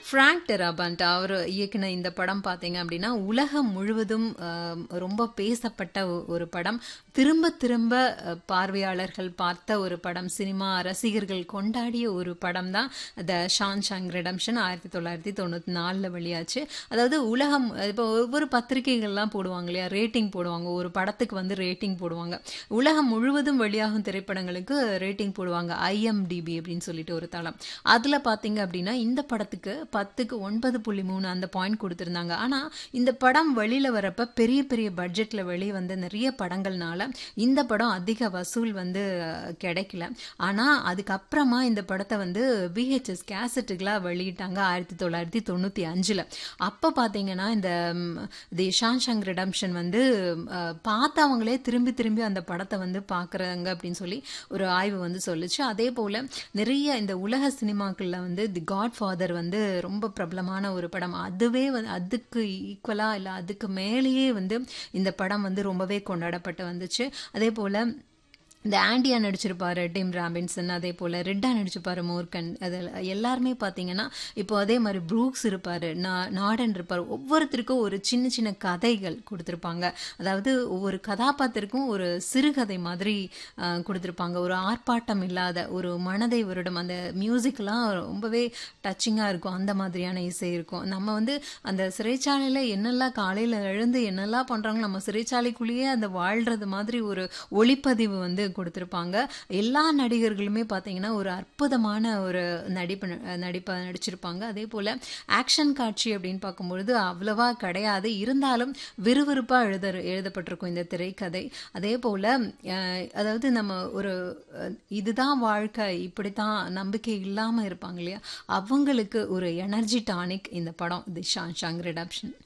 Frank டெராபண்ட் அவர் இயக்கின இந்த படம் பார்த்தீங்க அப்படின்னா உலகம் முழுவதும் அஹ், ரொம்ப பேசப்பட்ட ஒ- ஒரு படம் திரும்ப திரும்ப அஹ், பார்வையாளர்கள் பார்த்த ஒரு படம் சினிமா ரசிகர்கள் கொண்டாடிய ஒரு படம் தான் த ஷான் ஷாங் ரெடம்ஷன் ஆயிரத்தி தொள்ளாயிரத்தி தொண்ணூற்றி நாலில் வெளியாச்சு அதாவது உலகம் இப்போ ஒவ்வொரு பத்திரிகைகள்லாம் போடுவாங்க இல்லையா ரேட்டிங் போடுவாங்க ஒரு படத்துக்கு வந்து ரேட்டிங் போடுவாங்க உலகம் முழுவதும் வெளியாகும் திரைப்படங்களுக்கு ரேட்டிங் போடுவாங்க ஐஎம்டிபி அப்படின்னு சொல்லிட்டு ஒரு தளம் அதில் பார்த்தீங்க அப்படின்னா இந்த படத்துக்கு பத்துக்கு ஒன்பது புள்ளி மூணு அந்த பாயிண்ட் கொடுத்துருந்தாங்க ஆனால் இந்த படம் வெளியில் வரப்ப பெரிய பெரிய பட்ஜெட்டில் வெளியே வந்த நிறைய படங்கள்னால இந்த படம் அதிக வசூல் வந்து அஹ், கிடைக்கல ஆனால் அதுக்கப்புறமா இந்த படத்தை வந்து விஹெச்எஸ் கேசட்டுகளாக வெளியிட்டாங்க ஆயிரத்தி தொள்ளாயிரத்தி தொண்ணூற்றி அஞ்சில் அப்போ பார்த்தீங்கன்னா இந்த ம், தி ஷான்ஷங் ரிடம்ஷன் வந்து அஹ், பார்த்தவங்களே திரும்பி திரும்பி அந்த படத்தை வந்து பார்க்குறாங்க அப்படின்னு சொல்லி ஒரு ஆய்வு வந்து சொல்லுச்சு அதே போல் நிறைய இந்த உலக சினிமாக்களில் வந்து தி காட் ஃபாதர் வந்து ரொம்ப பிரபலமான ஒரு படம் அதுவே வந்து அதுக்கு ஈக்குவலாக இல்லை அதுக்கு மேலேயே வந்து இந்த படம் வந்து ரொம்பவே கொண்டாடப்பட்டு வந்துச்சு அதே போல் இந்த ஆண்டியா நடிச்சிருப்பாரு டிம் ராபின்சன் அதே போல் ரெட்டா நடிச்சிருப்பாரு மோர்கன் அது எல்லாருமே பார்த்தீங்கன்னா இப்போ அதே மாதிரி ப்ரூக்ஸ் இருப்பாரு நா- நாடன் இருப்பார் ஒவ்வொருத்தருக்கும் ஒரு சின்ன சின்ன கதைகள் கொடுத்துருப்பாங்க அதாவது ஒவ்வொரு கதாபாத்திரக்கும் ஒரு சிறுகதை மாதிரி ஆஹ், கொடுத்துருப்பாங்க ஒரு ஆர்ப்பாட்டம் இல்லாத ஒரு மனதை வருடம் அந்த மியூசிக்லாம் ரொம்பவே டச்சிங்காக இருக்கும் அந்த மாதிரியான இசை இருக்கும் நம்ம வந்து அந்த சிறைச்சாலையில் என்னெல்லாம் காலையில் எழுந்து என்னெல்லாம் பண்ணுறாங்களோ நம்ம சிறைச்சாலைக்குள்ளேயே அந்த வாழ்றது மாதிரி ஒரு ஒளிப்பதிவு வந்து கொடுத்துருப்பாங்க எல்லா நடிகர்களுமே பார்த்தீங்கன்னா ஒரு அற்புதமான ஒரு நடிப்பு ந- நடிப்பை நடிச்சிருப்பாங்க அதே போல் ஆக்ஷன் காட்சி அப்படின்னு பார்க்கும்பொழுது அவ்வளவா கிடையாது இருந்தாலும் விறுவிறுப்பாக எழுத எழுதப்பட்டிருக்கும் இந்த திரைக்கதை அதே போல் அதாவது நம்ம ஒரு அஹ், இதுதான் வாழ்க்கை இப்படித்தான் நம்பிக்கை இல்லாமல் இருப்பாங்க இல்லையா அவங்களுக்கு ஒரு எனர்ஜி டானிக் இந்த படம் தி ஷான் ஷாங் ரிடப்ஷன்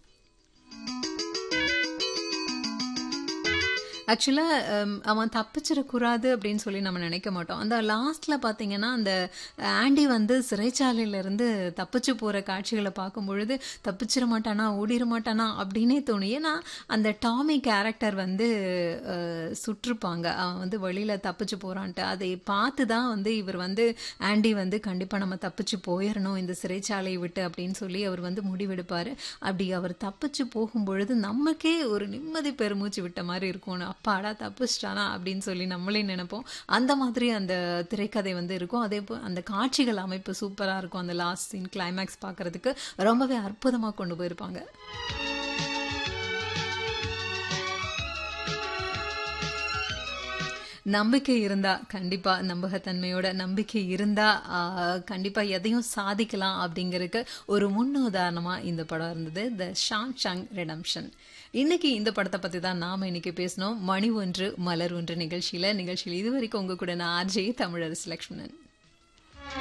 ஆக்சுவலாக அவன் தப்பிச்சிடக்கூடாது அப்படின்னு சொல்லி நம்ம நினைக்க மாட்டோம் அந்த லாஸ்ட்டில் பார்த்தீங்கன்னா அந்த ஆண்டி வந்து சிறைச்சாலையிலேருந்து தப்பிச்சு போகிற காட்சிகளை பார்க்கும் பொழுது தப்பிச்சிட மாட்டானா ஓடிட மாட்டானா அப்படின்னே தோணும் ஏன்னா அந்த டாமி கேரக்டர் வந்து அஹ், சுட்டிருப்பாங்க அவன் வந்து வெளியில் தப்பிச்சு போகிறான்ட்டு அதை பார்த்து தான் வந்து இவர் வந்து ஆண்டி வந்து கண்டிப்பாக நம்ம தப்பிச்சு போயிடணும் இந்த சிறைச்சாலையை விட்டு அப்படின்னு சொல்லி அவர் வந்து முடிவெடுப்பார் அப்படி அவர் தப்பிச்சு போகும்பொழுது நமக்கே ஒரு நிம்மதி பெருமூச்சு விட்ட மாதிரி இருக்கும் அப்பாடா தப்பிச்சிட்டானா அப்படின்னு சொல்லி நம்மளே நினைப்போம் அந்த மாதிரி அந்த திரைக்கதை வந்து இருக்கும் அதே போ அந்த காட்சிகள் அமைப்பு சூப்பராக இருக்கும் அந்த லாஸ்ட் சீன் கிளைமேக்ஸ் பார்க்கறதுக்கு ரொம்பவே அற்புதமாக கொண்டு போயிருப்பாங்க நம்பிக்கை இருந்தா கண்டிப்பா நம்பகத்தன்மையோட நம்பிக்கை இருந்தா ஆஹ், கண்டிப்பா எதையும் சாதிக்கலாம் அப்படிங்கறதுக்கு ஒரு முன்னுதாரணமா இந்த படம் இருந்தது த ஷாங் ஷாங் ரெடம்ஷன் இன்னைக்கு இந்த படத்தை பத்தி தான் நாம இன்னைக்கு பேசினோம் மணி ஒன்று மலர் ஒன்று நிகழ்ச்சியில நிகழ்ச்சியில் இதுவரைக்கும் உங்க கூட நான் ஆர்ஜே தமிழரசு லக்ஷ்மணன்